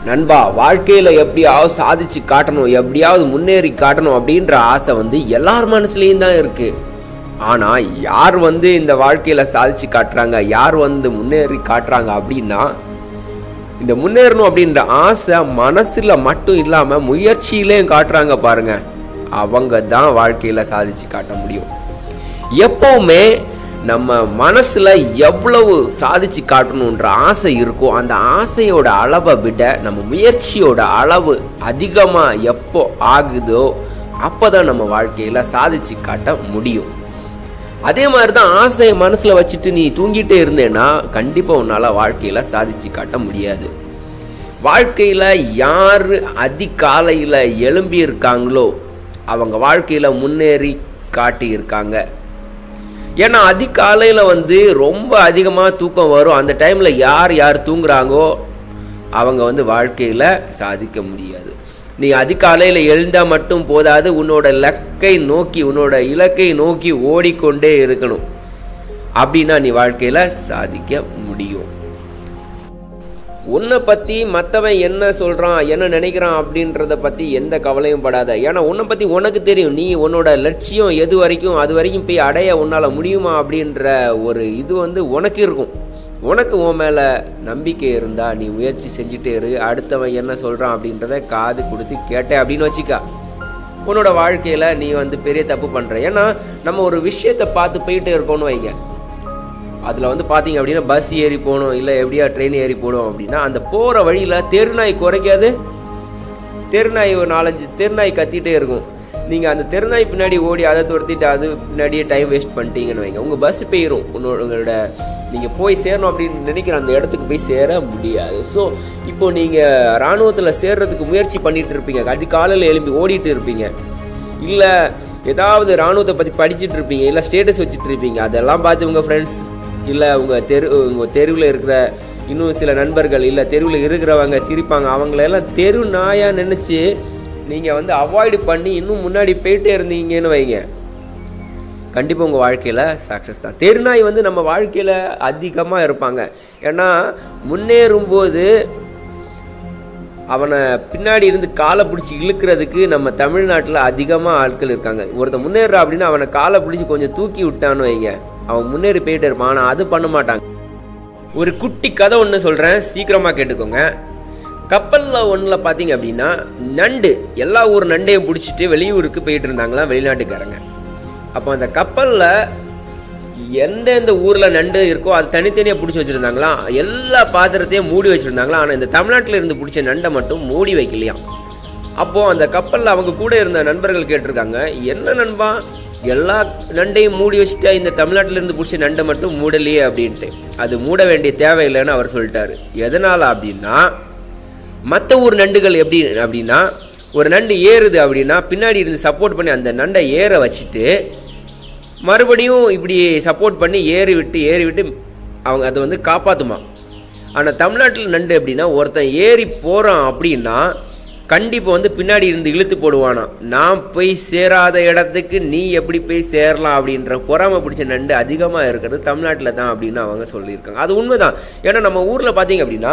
நண்பா வாழ்க்கையில் எப்படியாவது சாதிச்சு காட்டணும் எப்படியாவது முன்னேறி காட்டணும் அப்படின்ற ஆசை வந்து எல்லார் மனசுலேயும் தான் இருக்குது ஆனால் யார் வந்து இந்த வாழ்க்கையில் சாதிச்சு காட்டுறாங்க யார் வந்து முன்னேறி காட்டுறாங்க அப்படின்னா இந்த முன்னேறணும் அப்படின்ற ஆசை மனசில் மட்டும் இல்லாமல் முயற்சியிலையும் காட்டுறாங்க பாருங்க அவங்க தான் வாழ்க்கையில் சாதிச்சு காட்ட முடியும் எப்போவுமே நம்ம மனசில் எவ்வளவு சாதிச்சு காட்டணுன்ற ஆசை இருக்கோ அந்த ஆசையோட அளவை விட நம்ம முயற்சியோட அளவு அதிகமாக எப்போ ஆகுதோ அப்போ தான் நம்ம வாழ்க்கையில் சாதிச்சு காட்ட முடியும் அதே மாதிரி தான் ஆசையை மனசில் வச்சுட்டு நீ தூங்கிட்டே இருந்தேன்னா கண்டிப்பாக உன்னால் வாழ்க்கையில் சாதிச்சு காட்ட முடியாது வாழ்க்கையில் யார் அதிகாலையில் எழும்பி இருக்காங்களோ அவங்க வாழ்க்கையில் முன்னேறி காட்டியிருக்காங்க ஏன்னா அதிகாலையில் வந்து ரொம்ப அதிகமாக தூக்கம் வரும் அந்த டைமில் யார் யார் தூங்குறாங்கோ அவங்க வந்து வாழ்க்கையில் சாதிக்க முடியாது நீ அதிகாலையில் எழுந்தால் மட்டும் போதாது உன்னோட லக்கை நோக்கி உன்னோட இலக்கை நோக்கி ஓடிக்கொண்டே இருக்கணும் அப்படின்னா நீ வாழ்க்கையில் சாதிக்க முடியும் உன்னை பற்றி மற்றவன் என்ன சொல்கிறான் என்ன நினைக்கிறான் அப்படின்றத பற்றி எந்த கவலையும் படாத ஏன்னா உன்னை பற்றி உனக்கு தெரியும் நீ உன்னோட லட்சியம் எது வரைக்கும் அது வரைக்கும் போய் அடைய உன்னால் முடியுமா அப்படின்ற ஒரு இது வந்து உனக்கு இருக்கும் உனக்கு உன் மேலே நம்பிக்கை இருந்தால் நீ முயற்சி செஞ்சுட்டே இரு அடுத்தவன் என்ன சொல்கிறான் அப்படின்றத காது கொடுத்து கேட்டேன் அப்படின்னு வச்சுக்கா உன்னோட வாழ்க்கையில் நீ வந்து பெரிய தப்பு பண்ணுற ஏன்னா நம்ம ஒரு விஷயத்தை பார்த்து போயிட்டே இருக்கோம்னு வைங்க அதில் வந்து பார்த்தீங்க அப்படின்னா பஸ் ஏறி போகணும் இல்லை எப்படியா ட்ரெயின் ஏறி போகணும் அப்படின்னா அந்த போகிற வழியில் தெருநாய் குறைக்காது தெருநாய் ஒரு நாலஞ்சு தெருநாய் கத்திட்டே இருக்கும் நீங்கள் அந்த தெருநாய் பின்னாடி ஓடி அதை துரத்திட்டு அது பின்னாடியே டைம் வேஸ்ட் பண்ணிட்டீங்கன்னு வைங்க உங்கள் பஸ் போயிடும் உன்னோட உங்களோட நீங்கள் போய் சேரணும் அப்படின்னு நினைக்கிற அந்த இடத்துக்கு போய் சேர முடியாது ஸோ இப்போ நீங்கள் இராணுவத்தில் சேர்றதுக்கு முயற்சி பண்ணிட்டு இருப்பீங்க அதிகாலையில் எழும்பி ஓடிட்டு இருப்பீங்க இல்லை ஏதாவது இராணுவத்தை பற்றி படிச்சுட்டு இருப்பீங்க இல்லை ஸ்டேட்டஸ் வச்சுட்டு இருப்பீங்க அதெல்லாம் பார்த்து உங்கள் ஃப்ரெண்ட்ஸ் இல்லை உங்கள் தெரு உங்கள் தெருவில் இருக்கிற இன்னும் சில நண்பர்கள் இல்லை தெருவில் இருக்கிறவங்க சிரிப்பாங்க அவங்களெல்லாம் தெரு நாயாக நினச்சி நீங்கள் வந்து அவாய்டு பண்ணி இன்னும் முன்னாடி போயிட்டே இருந்தீங்கன்னு வைங்க கண்டிப்பாக உங்கள் வாழ்க்கையில் சக்ஸஸ் தான் தெருநாய் வந்து நம்ம வாழ்க்கையில் அதிகமாக இருப்பாங்க ஏன்னா முன்னேறும்போது அவனை பின்னாடி இருந்து காலை பிடிச்சி இழுக்கிறதுக்கு நம்ம தமிழ்நாட்டில் அதிகமாக ஆட்கள் இருக்காங்க ஒருத்தன் முன்னேறா அப்படின்னா அவனை காலை பிடிச்சி கொஞ்சம் தூக்கி விட்டான்னு வைங்க அவன் முன்னேறி போயிட்டே இருப்பான் ஆனால் அது பண்ண மாட்டாங்க ஒரு குட்டி கதை ஒன்று சொல்கிறேன் சீக்கிரமாக கேட்டுக்கோங்க கப்பலில் ஒன்றில் பார்த்தீங்க அப்படின்னா நண்டு எல்லா ஊர் நண்டையும் பிடிச்சிட்டு வெளியூருக்கு போயிட்டு இருந்தாங்களாம் வெளிநாட்டுக்காரங்க அப்போ அந்த கப்பலில் எந்தெந்த ஊரில் நண்டு இருக்கோ அது தனித்தனியாக பிடிச்சி வச்சுருந்தாங்களாம் எல்லா பாத்திரத்தையும் மூடி வச்சுருந்தாங்களாம் ஆனால் இந்த தமிழ்நாட்டில் இருந்து பிடிச்ச நண்டை மட்டும் மூடி வைக்கலையாம் அப்போது அந்த கப்பலில் அவங்க கூட இருந்த நண்பர்கள் கேட்டிருக்காங்க என்ன நண்பா எல்லா நண்டையும் மூடி வச்சுட்டா இந்த தமிழ்நாட்டில் இருந்து பிடிச்ச நண்டை மட்டும் மூடலையே அப்படின்ட்டு அது மூட வேண்டிய தேவையில்லைன்னு அவர் சொல்லிட்டாரு எதனால் அப்படின்னா மற்ற ஊர் நண்டுகள் எப்படி அப்படின்னா ஒரு நண்டு ஏறுது அப்படின்னா பின்னாடி இருந்து சப்போர்ட் பண்ணி அந்த நண்டை ஏற வச்சுட்டு மறுபடியும் இப்படி சப்போர்ட் பண்ணி ஏறி விட்டு ஏறி விட்டு அவங்க அதை வந்து காப்பாற்றுமா ஆனால் தமிழ்நாட்டில் நண்டு எப்படின்னா ஒருத்தன் ஏறி போகிறான் அப்படின்னா கண்டிப்பாக வந்து பின்னாடி இருந்து இழுத்து போடுவானா நான் போய் சேராத இடத்துக்கு நீ எப்படி போய் சேரலாம் அப்படின்ற பொறாமை பிடிச்ச நண்டு அதிகமாக இருக்கிறது தமிழ்நாட்டில் தான் அப்படின்னு அவங்க சொல்லியிருக்காங்க அது உண்மைதான் ஏன்னா நம்ம ஊரில் பார்த்தீங்க அப்படின்னா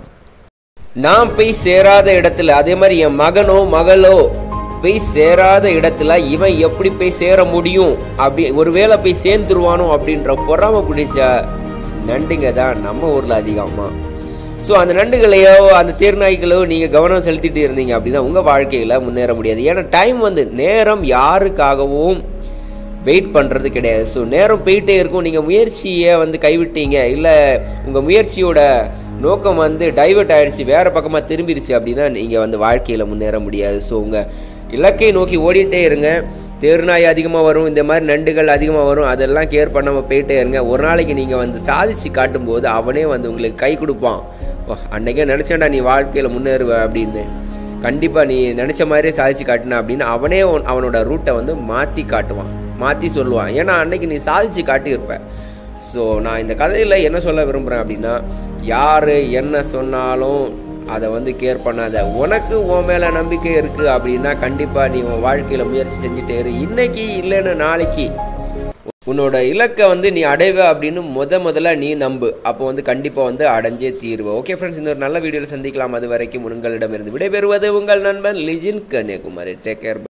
நான் போய் சேராத இடத்துல அதே மாதிரி என் மகனோ மகளோ போய் சேராத இடத்துல இவன் எப்படி போய் சேர முடியும் அப்படி ஒருவேளை போய் சேர்ந்துருவானோ அப்படின்ற பொறாமை பிடிச்ச நண்டுங்க தான் நம்ம ஊரில் அதிகமாக ஸோ அந்த நண்டுகளையோ அந்த தேர்நாய்களோ நீங்கள் கவனம் செலுத்திட்டு இருந்தீங்க அப்படின்னா உங்கள் வாழ்க்கையில் முன்னேற முடியாது ஏன்னா டைம் வந்து நேரம் யாருக்காகவும் வெயிட் பண்ணுறது கிடையாது ஸோ நேரம் போயிட்டே இருக்கும் நீங்கள் முயற்சியை வந்து கைவிட்டீங்க இல்லை உங்கள் முயற்சியோட நோக்கம் வந்து டைவர்ட் ஆகிடுச்சு வேறு பக்கமாக திரும்பிடுச்சு அப்படின்னா நீங்கள் வந்து வாழ்க்கையில் முன்னேற முடியாது ஸோ உங்கள் இலக்கை நோக்கி ஓடிட்டே இருங்க தேர்நாய் அதிகமாக வரும் இந்த மாதிரி நண்டுகள் அதிகமாக வரும் அதெல்லாம் கேர் பண்ணாமல் போயிட்டே இருங்க ஒரு நாளைக்கு நீங்கள் வந்து சாதிச்சு காட்டும்போது அவனே வந்து உங்களுக்கு கை கொடுப்பான் ஓ அன்றைக்கே நினச்சேன்டா நீ வாழ்க்கையில் முன்னேறுவ அப்படின்னு கண்டிப்பாக நீ நினச்ச மாதிரியே சாதிச்சு காட்டின அப்படின்னு அவனே உன்- அவனோட ரூட்டை வந்து மாற்றி காட்டுவான் மாற்றி சொல்லுவான் ஏன்னா அன்னைக்கு நீ சாதிச்சு காட்டியிருப்ப ஸோ நான் இந்த கதையில் என்ன சொல்ல விரும்புகிறேன் அப்படின்னா யார் என்ன சொன்னாலும் அதை வந்து கேர் பண்ணாத உனக்கு உன் மேலே நம்பிக்கை இருக்குது அப்படின்னா கண்டிப்பாக நீ உன் வாழ்க்கையில் முயற்சி செஞ்சுட்டே இரு இன்னைக்கு இல்லைன்னு நாளைக்கு உன்னோட இலக்கை வந்து நீ அடைவ அப்படின்னு முத முதல்ல நீ நம்பு அப்போ வந்து கண்டிப்பாக வந்து அடைஞ்சே தீர்வு ஓகே ஃப்ரெண்ட்ஸ் இந்த ஒரு நல்ல வீடியோவில் சந்திக்கலாம் அது வரைக்கும் உங்களிடமிருந்து விடைபெறுவது உங்கள் நண்பன் லிஜின் கன்னியாகுமரி டேக் கேர்